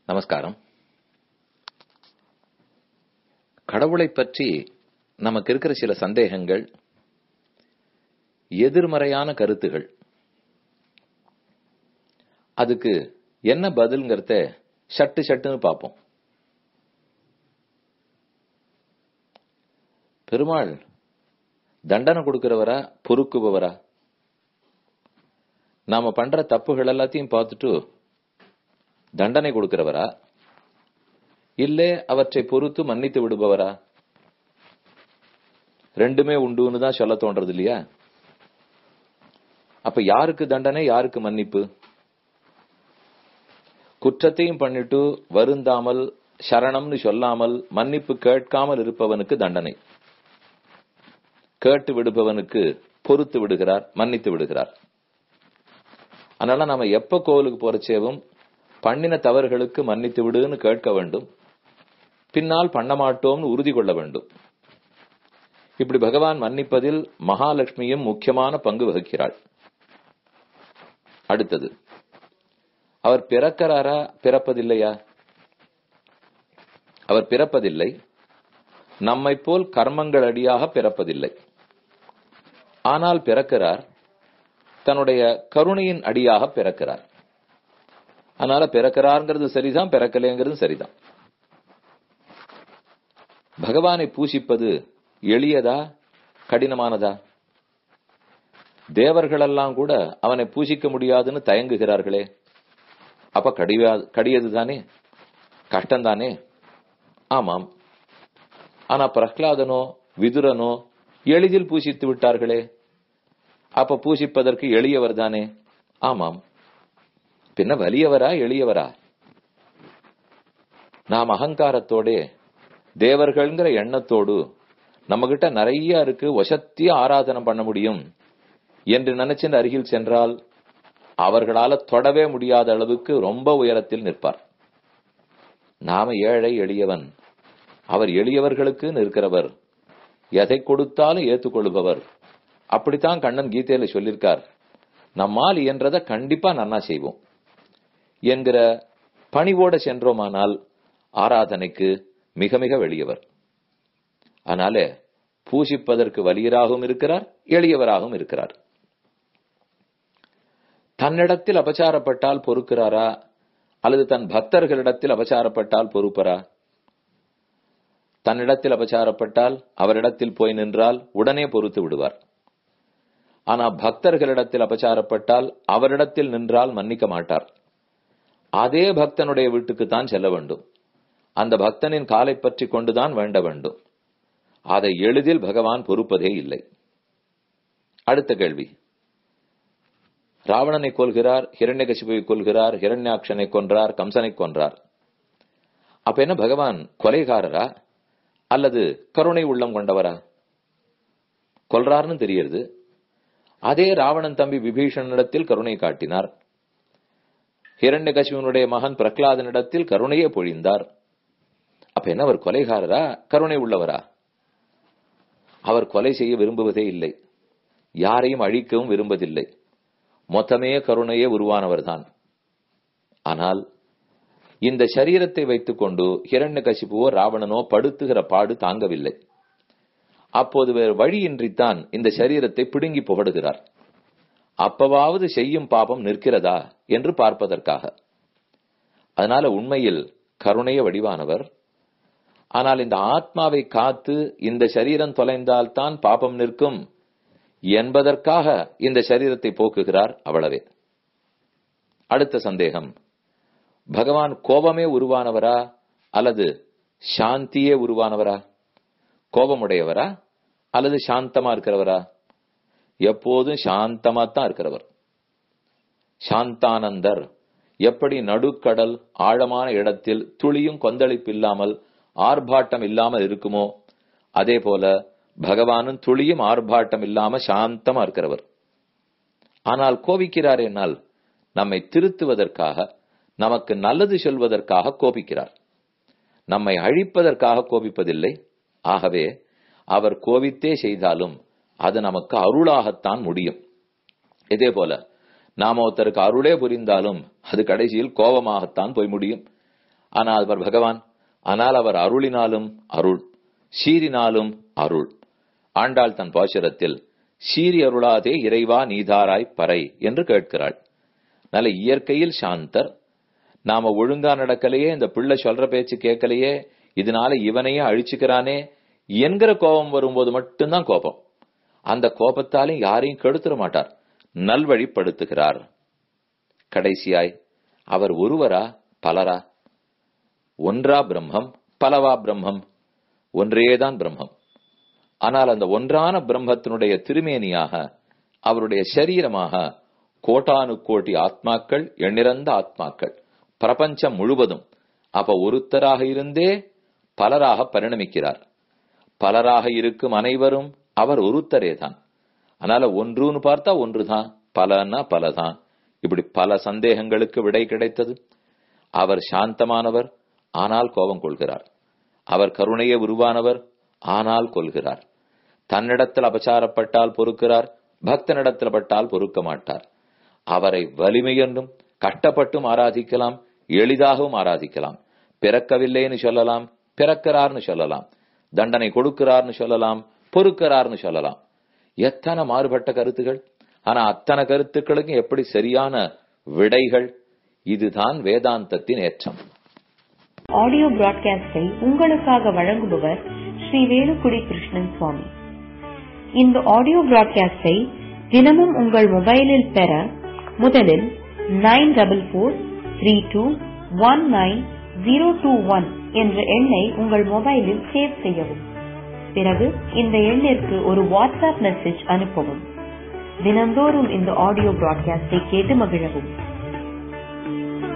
நமஸ்காரம் கடவுளைப் பற்றி நமக்கு இருக்கிற சில சந்தேகங்கள் எதிர்மறையான கருத்துகள் அதுக்கு என்ன பதில்ங்கிறத சட்டு சட்டுன்னு பார்ப்போம் பெருமாள் தண்டனை கொடுக்கிறவரா பொறுக்குபவரா நாம பண்ற தப்புகள் எல்லாத்தையும் பார்த்துட்டு தண்டனை கொடுக்கிறவரா இல்ல அவற்றை பொறுத்து மன்னித்து விடுபவரா ரெண்டுமே உண்டுன்னு தான் சொல்ல தோன்றது இல்லையா அப்ப யாருக்கு தண்டனை யாருக்கு மன்னிப்பு குற்றத்தையும் பண்ணிட்டு வருந்தாமல் சரணம்னு சொல்லாமல் மன்னிப்பு கேட்காமல் இருப்பவனுக்கு தண்டனை கேட்டு விடுபவனுக்கு பொறுத்து விடுகிறார் மன்னித்து விடுகிறார் அதனால நாம எப்ப கோவிலுக்கு போறச்சேவும் பண்ணின தவறுகளுக்கு மன்னித்து விடுன்னு கேட்க வேண்டும் பின்னால் பண்ண மாட்டோம்னு உறுதி கொள்ள வேண்டும் இப்படி பகவான் மன்னிப்பதில் மகாலட்சுமியும் முக்கியமான பங்கு வகிக்கிறாள் அடுத்தது அவர் பிறக்கிறாரா பிறப்பதில்லையா அவர் பிறப்பதில்லை நம்மை போல் கர்மங்கள் அடியாக பிறப்பதில்லை ஆனால் பிறக்கிறார் தன்னுடைய கருணையின் அடியாக பிறக்கிறார் அதனால பிறக்கிறார்ங்கிறது சரிதான் பிறக்கலைங்கிறது சரிதான் பகவானை பூசிப்பது எளியதா கடினமானதா தேவர்களெல்லாம் கூட அவனை பூசிக்க முடியாதுன்னு தயங்குகிறார்களே அப்ப கடியா கடியது தானே கஷ்டம்தானே ஆமாம் ஆனா பிரஹ்லாதனோ விதுரனோ எளிதில் பூசித்து விட்டார்களே அப்ப பூசிப்பதற்கு எளியவர் தானே ஆமாம் பின்ன வலியவரா எளியவரா நாம் அகங்காரத்தோட தேவர்கள்ங்கிற எண்ணத்தோடு நம்ம கிட்ட நிறைய இருக்கு வசத்திய ஆராதனை பண்ண முடியும் என்று நினைச்சு அருகில் சென்றால் அவர்களால தொடவே முடியாத அளவுக்கு ரொம்ப உயரத்தில் நிற்பார் நாம ஏழை எளியவன் அவர் எளியவர்களுக்கு நிற்கிறவர் எதை கொடுத்தாலும் ஏத்துக்கொள்பவர் அப்படித்தான் கண்ணன் கீதையில சொல்லியிருக்கார் நம்மால் இயன்றதை கண்டிப்பா நன்னா செய்வோம் என்கிற பணிவோட சென்றோமானால் ஆராதனைக்கு மிக மிக வெளியவர் அதனால பூசிப்பதற்கு வலியராகவும் இருக்கிறார் எளியவராகவும் இருக்கிறார் தன்னிடத்தில் அபச்சாரப்பட்டால் பொறுக்கிறாரா அல்லது தன் பக்தர்களிடத்தில் அபச்சாரப்பட்டால் பொறுப்பரா தன்னிடத்தில் அபச்சாரப்பட்டால் அவரிடத்தில் போய் நின்றால் உடனே பொறுத்து விடுவார் ஆனா பக்தர்களிடத்தில் அபச்சாரப்பட்டால் அவரிடத்தில் நின்றால் மன்னிக்க மாட்டார் அதே பக்தனுடைய வீட்டுக்கு தான் செல்ல வேண்டும் அந்த பக்தனின் காலை பற்றி கொண்டுதான் வேண்ட வேண்டும் அதை எளிதில் பகவான் பொறுப்பதே இல்லை அடுத்த கேள்வி ராவணனை கொல்கிறார் ஹிரண்யகசிபுவை கொல்கிறார் ஹிரண்யாட்சனை கொன்றார் கம்சனை கொன்றார் அப்ப என்ன பகவான் கொலைகாரரா அல்லது கருணை உள்ளம் கொண்டவரா கொல்றார்னு தெரியுது அதே ராவணன் தம்பி விபீஷணனிடத்தில் கருணை காட்டினார் ஹிரண்யகசிவனுடைய மகன் பிரகலாதனிடத்தில் கருணையே பொழிந்தார் அப்ப என்ன அவர் கொலைகாரரா கருணை உள்ளவரா அவர் கொலை செய்ய விரும்புவதே இல்லை யாரையும் அழிக்கவும் விரும்பதில்லை மொத்தமே கருணையே உருவானவர்தான் ஆனால் இந்த சரீரத்தை வைத்துக் கொண்டு ஹிரண்ய கசிப்புவோ ராவணனோ படுத்துகிற பாடு தாங்கவில்லை அப்போது வேறு வழியின்றித்தான் இந்த சரீரத்தை பிடுங்கி புகடுகிறார் அப்பவாவது செய்யும் பாபம் நிற்கிறதா என்று பார்ப்பதற்காக அதனால உண்மையில் கருணைய வடிவானவர் ஆனால் இந்த ஆத்மாவை காத்து இந்த சரீரம் தொலைந்தால்தான் பாபம் நிற்கும் என்பதற்காக இந்த சரீரத்தை போக்குகிறார் அவ்வளவே அடுத்த சந்தேகம் பகவான் கோபமே உருவானவரா அல்லது சாந்தியே உருவானவரா கோபமுடையவரா அல்லது சாந்தமா இருக்கிறவரா எப்போதும் சாந்தமா தான் இருக்கிறவர் சாந்தானந்தர் எப்படி நடுக்கடல் ஆழமான இடத்தில் துளியும் கொந்தளிப்பு இல்லாமல் ஆர்ப்பாட்டம் இல்லாமல் இருக்குமோ அதே போல பகவானும் துளியும் ஆர்ப்பாட்டம் இல்லாம சாந்தமா இருக்கிறவர் ஆனால் கோபிக்கிறார் என்னால் நம்மை திருத்துவதற்காக நமக்கு நல்லது சொல்வதற்காக கோபிக்கிறார் நம்மை அழிப்பதற்காக கோபிப்பதில்லை ஆகவே அவர் கோபித்தே செய்தாலும் அது நமக்கு அருளாகத்தான் முடியும் இதே போல நாம ஒருத்தருக்கு அருளே புரிந்தாலும் அது கடைசியில் கோபமாகத்தான் போய் முடியும் ஆனால் அவர் பகவான் ஆனால் அவர் அருளினாலும் அருள் சீரினாலும் அருள் ஆண்டாள் தன் பாசுரத்தில் சீரி அருளாதே இறைவா நீதாராய் பறை என்று கேட்கிறாள் நல்ல இயற்கையில் சாந்தர் நாம ஒழுங்கா நடக்கலையே இந்த பிள்ளை சொல்ற பேச்சு கேட்கலையே இதனால இவனையே அழிச்சுக்கிறானே என்கிற கோபம் வரும்போது மட்டும்தான் கோபம் அந்த கோபத்தாலும் யாரையும் கெடுத்துட மாட்டார் நல்வழிப்படுத்துகிறார் கடைசியாய் அவர் ஒருவரா பலரா ஒன்றா பிரம்மம் பலவா பிரம்மம் ஒன்றேதான் பிரம்மம் ஆனால் அந்த ஒன்றான பிரம்மத்தினுடைய திருமேனியாக அவருடைய சரீரமாக கோட்டானு கோட்டி ஆத்மாக்கள் எண்ணிறந்த ஆத்மாக்கள் பிரபஞ்சம் முழுவதும் அப்ப ஒருத்தராக இருந்தே பலராக பரிணமிக்கிறார் பலராக இருக்கும் அனைவரும் அவர் ஒருத்தரே தான் அதனால ஒன்றுன்னு பார்த்தா ஒன்றுதான் பலன்னா பலதான் இப்படி பல சந்தேகங்களுக்கு விடை கிடைத்தது அவர் சாந்தமானவர் ஆனால் கோபம் கொள்கிறார் அவர் கருணையே உருவானவர் ஆனால் கொள்கிறார் தன்னிடத்தில் அபச்சாரப்பட்டால் பொறுக்கிறார் பக்தனிடத்தில் பட்டால் பொறுக்க மாட்டார் அவரை வலிமை என்றும் கஷ்டப்பட்டும் ஆராதிக்கலாம் எளிதாகவும் ஆராதிக்கலாம் பிறக்கவில்லைன்னு சொல்லலாம் பிறக்கிறார்னு சொல்லலாம் தண்டனை கொடுக்கிறார்னு சொல்லலாம் பொறுக்கிறார்னு சொல்லலாம் எத்தனை மாறுபட்ட கருத்துகள் ஆனா அத்தனை கருத்துக்களுக்கும் எப்படி சரியான விடைகள் இதுதான் வேதாந்தத்தின் ஏற்றம் ஆடியோ பிராட்காஸ்டை உங்களுக்காக வழங்குபவர் ஸ்ரீ வேலுக்குடி கிருஷ்ணன் சுவாமி இந்த ஆடியோ பிராட்காஸ்டை தினமும் உங்கள் மொபைலில் பெற முதலில் nine double four three two one nine zero two one என்ற எண்ணை உங்கள் மொபைலில் சேவ் செய்யவும் பிறகு இந்த எண்ணிற்கு ஒரு வாட்ஸ்அப் மெசேஜ் அனுப்பவும் தினந்தோறும் இந்த ஆடியோ பிராட்காஸ்டை கேட்டு மகிழவும்